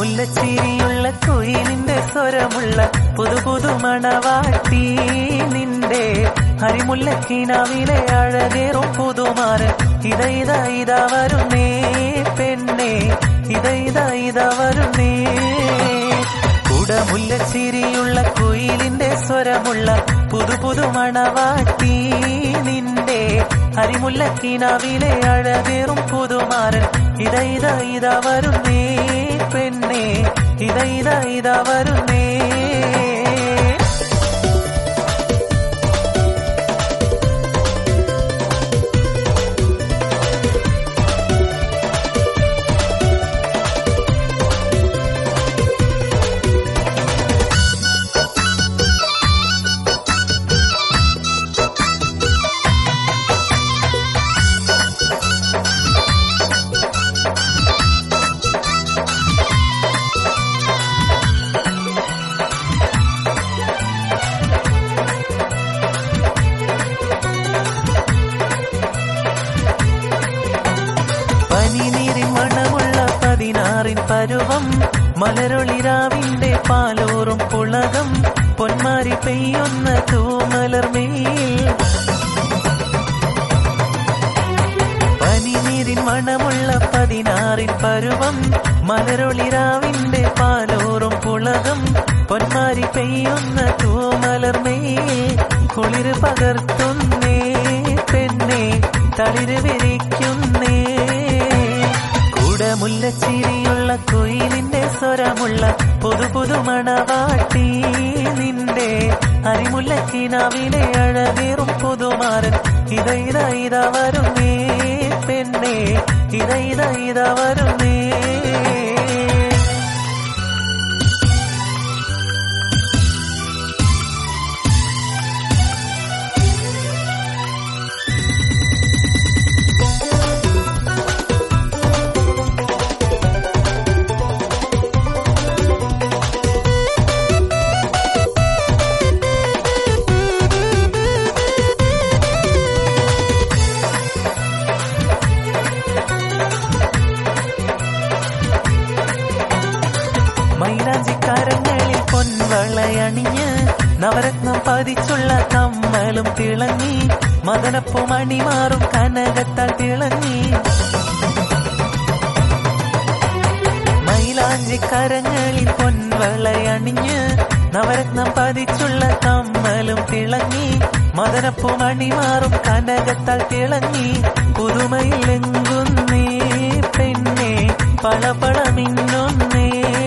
മുല്ലച്ചിരിയുള്ള കുയിലിന്റെ സ്വരമുള്ള പുതു പുതു മണവാട്ടി നിന്റെ ഹരിമുല്ലക്കിനാവിലെ അഴകേറും പുതുമാരൻ ഇത ഇത ഇതാ വരുന്നേ പെണ്ണേ ഇത ഇത ഇതാ വരുന്നേ കുടമുല്ലച്ചിരിയുള്ള കുയിലിന്റെ സ്വരമുള്ള പുതു പുതു മണവാട്ടി നിന്റെ ഹരിമുല്ലക്കിനാവിലെ അഴകേറും പുതുമാരൻ ഇത ഇത ഇതാ വരുന്നേ പെണ്ണേ ഇത ഇത ഇതാ വരുന്നേ പനിനീരിൻ മണമുള്ള പതിനാറിൻ പരുവം മലരൊളിരാവിന്റെ പാലൂറും പുളകം പൊന്മാരി പെയ്യുന്ന തൂമലർമേൽ പനിനീരിൻ മണമുള്ള പതിനാറിൻ പരുവം മലരൊളിരാവിന്റെ പാലൂറും പുളകം പൊന്മാരി പെയ്യുന്ന തൂമലർമേൽ കുളിര് പകർത്തുന്നേ പെണ്ണേ തളിര് വിരിക്കുന്നേ കുടമുല്ലച്ചിരിയുള്ള കുയിലിന്റെ സ്വരമുള്ള പുതു പുതു മണവാട്ടി നിന്റെ അരിമുല്ലക്കിനാവിലെ അഴകേറും പുതുമാരൻ ഇത ഇത ഇത വരുന്നേ പെണ്ണേ ഇത ഇത ഇത വരുന്നേ മൈലാഞ്ചിക്കാരങ്ങളിൽ പൊൻവളയണിഞ്ഞ് നവരത്നം പതിച്ചുള്ള കമ്മലും തിളങ്ങി മദനപ്പൂ മണിമാറും കനകത്താൽ തിളങ്ങി മൈലാഞ്ചിക്കരങ്ങളിൽ പൊൻവളയണിഞ്ഞ് നവരത്നം പതിച്ചുള്ള കമ്മലും തിളങ്ങി മദനപ്പൂ മണിമാറും കനകത്താൽ തിളങ്ങി പുതുമയിൽ എങ്കുന്നേ പെണ്ണേ പളപള മിന്നുന്നേ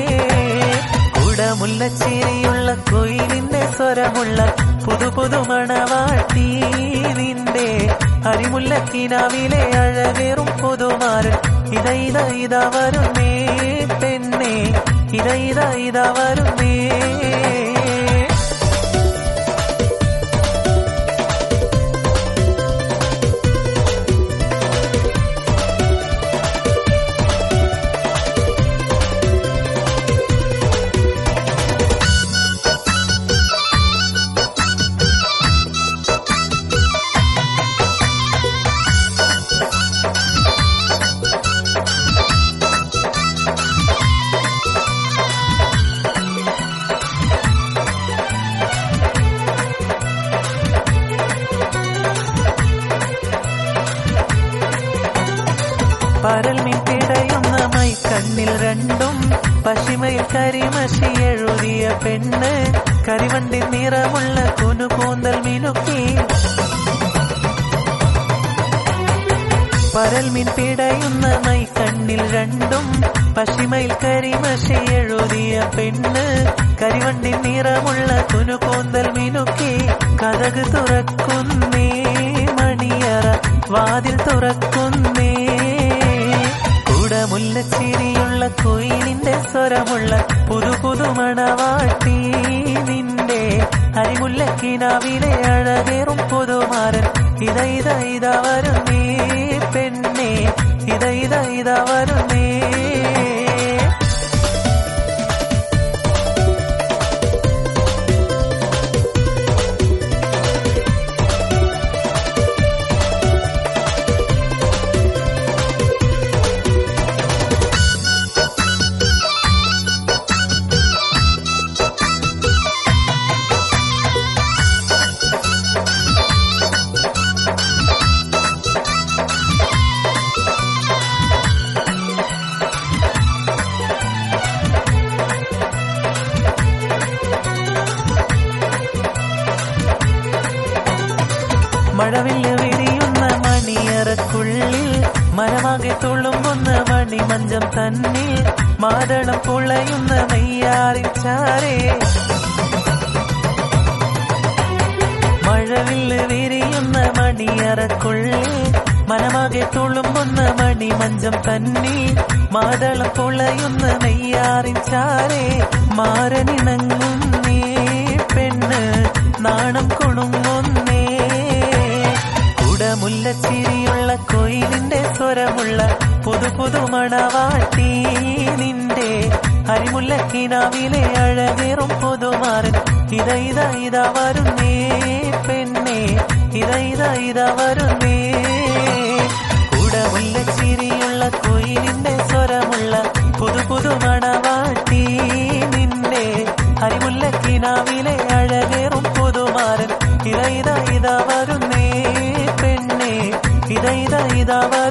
കുടമുല്ലച്ചിരിയുള്ള കുയിലിന്റെ സ്വരമുള്ള പുതു പുതു മണവാട്ടി നിന്റെ ഹരിമുല്ലക്കിനാവിലെ അഴകേറും പുതുമാരൻ ഇത ഇത ഇതാ വരുന്നേ പെണ്ണേ ഇത ഇത ഇതാ വരുന്നേ പരൽ മീൻ പിടയുന്ന മൈക്കണ്ണിൽ രണ്ടും പശിമയിൽ കരിമഷി എഴുതിയ പെണ്ണ് കരിവണ്ടി നിറമുള്ള കുനുകൂന്തൽ മിനുക്കി പരൽ മീൻ പിടയുന്ന മൈക്കണ്ണിൽ രണ്ടും പശിമയിൽ കരിമഷി എഴുതിയ പെണ്ണ് കരിവണ്ടി നിറമുള്ള കുനുകൂന്തൽ മിനുക്കി കഥക് തുറക്കുന്നേ മണിയറ വാതിൽ തുറക്കുന്നേ കുടമുല്ലച്ചിരിയുള്ള കുയിലിന്റെ സ്വരമുള്ള പുതു പുതു മണവാട്ടി നിന്റെ ഹരിമുല്ലക്കിനാവിലെ അഴകേറും പുതുമാരൻ ഇത ഇത ഇത വരുന്നേ പെണ്ണേ ഇത ഇത ഇത വരുന്നേ മഴവില്ല് വിരിയുന്ന മണിയറക്കുള്ളിൽ മനമാകെ തുളുമ്പുന്ന മണിമഞ്ചം തന്നിൽ മാതളം പുളയുന്ന നെയ്യാറിൻ ചാരേ മഴവില്ല് വിരിയുന്ന മണിയറക്കുള്ളിൽ മനമാകെ തുളുമ്പുന്ന മണിമഞ്ചം തന്നി മാതളം പുളയുന്ന നെയ്യാറിൻ ചാരേ മാരനിണങ്ങും നീ പെണ്ണ് നാണം കുണുങ്ങുന്നേ കുടമുല്ലച്ചിരിയുള്ള കൊയിലിന്റെ സ്വരമുള്ള പുതു പുതു മണവാട്ടി നിന്റെ ഹരിമുല്ലക്കിനാവിലെ അഴകേറും പുതുമാരൻ ഇത ഇത ഇത വരുന്നേ പെണ്ണേ ഇത ഇത ഇത വരുന്നേ കുടമുല്ലച്ചിരിയുള്ള കൊയിലിന്റെ സ്വരമുള്ള പുതു പുതു മണവാട്ടി നിന്റെ ഹരിമുല്ലക്കിനാവിലെ അഴകേറും പുതുമാരൻ ഇത ഇത ഇത വരുന്നേ പെണ്ണേ ഇത ഇത ഇത വരുന്നേ